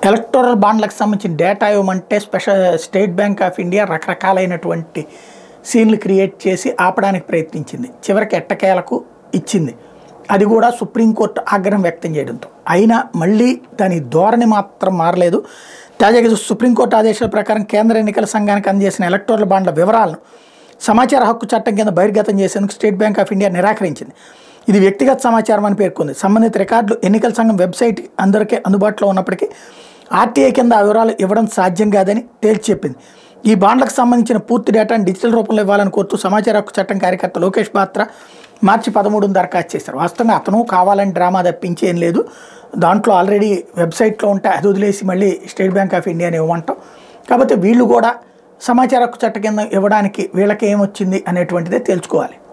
electoral బాండ్లకు సంబంధించిన data ఇవ్వమంటే special State Bank of India రకరకాలైనటువంటి సీన్లు క్రియేట్ చేసి ఆపడానికి ప్రయత్నించింది చివరికి ఎట్టకేలకు ఇచ్చింది అది కూడా సుప్రీంకోర్టు ఆగ్రహం వ్యక్తం చేయడంతో అయినా మళ్ళీ దాని ధోరణి మాత్రం మారలేదు తాజాగా సుప్రీంకోర్టు ఆదేశాల ప్రకారం కేంద్ర ఎన్నికల సంఘానికి అందజేసిన ఎలక్టోరల్ బాండ్ల వివరాలను సమాచార హక్కు చట్టం కింద బహిర్గతం చేసేందుకు స్టేట్ బ్యాంక్ ఆఫ్ ఇండియా నిరాకరించింది ఇది వ్యక్తిగత సమాచారం అని పేర్కొంది సంబంధిత రికార్డులు ఎన్నికల సంఘం వెబ్సైట్ అందరికీ అందుబాటులో ఉన్నప్పటికీ ఆర్టీఐ కింద ఆ వివరాలు ఇవ్వడం సాధ్యం కాదని తేల్చి చెప్పింది ఈ బాండ్లకు సంబంధించిన పూర్తి డేటాను డిజిటల్ రూపంలో ఇవ్వాలని కోరుతూ సమాచార హక్కు చట్టం కార్యకర్త లోకేష్ బాత్రా మార్చి పదమూడున దరఖాస్తు చేశారు వాస్తవంగా అతను కావాలని డ్రామా తప్పించి ఏం లేదు దాంట్లో ఆల్రెడీ వెబ్సైట్లో ఉంటే అది వదిలేసి మళ్ళీ స్టేట్ బ్యాంక్ ఆఫ్ ఇండియాని ఇవ్వమంటాం కాకపోతే వీళ్ళు కూడా సమాచార హక్కు చట్టం కింద ఇవ్వడానికి వీళ్ళకి ఏమొచ్చింది అనేటువంటిదే తేల్చుకోవాలి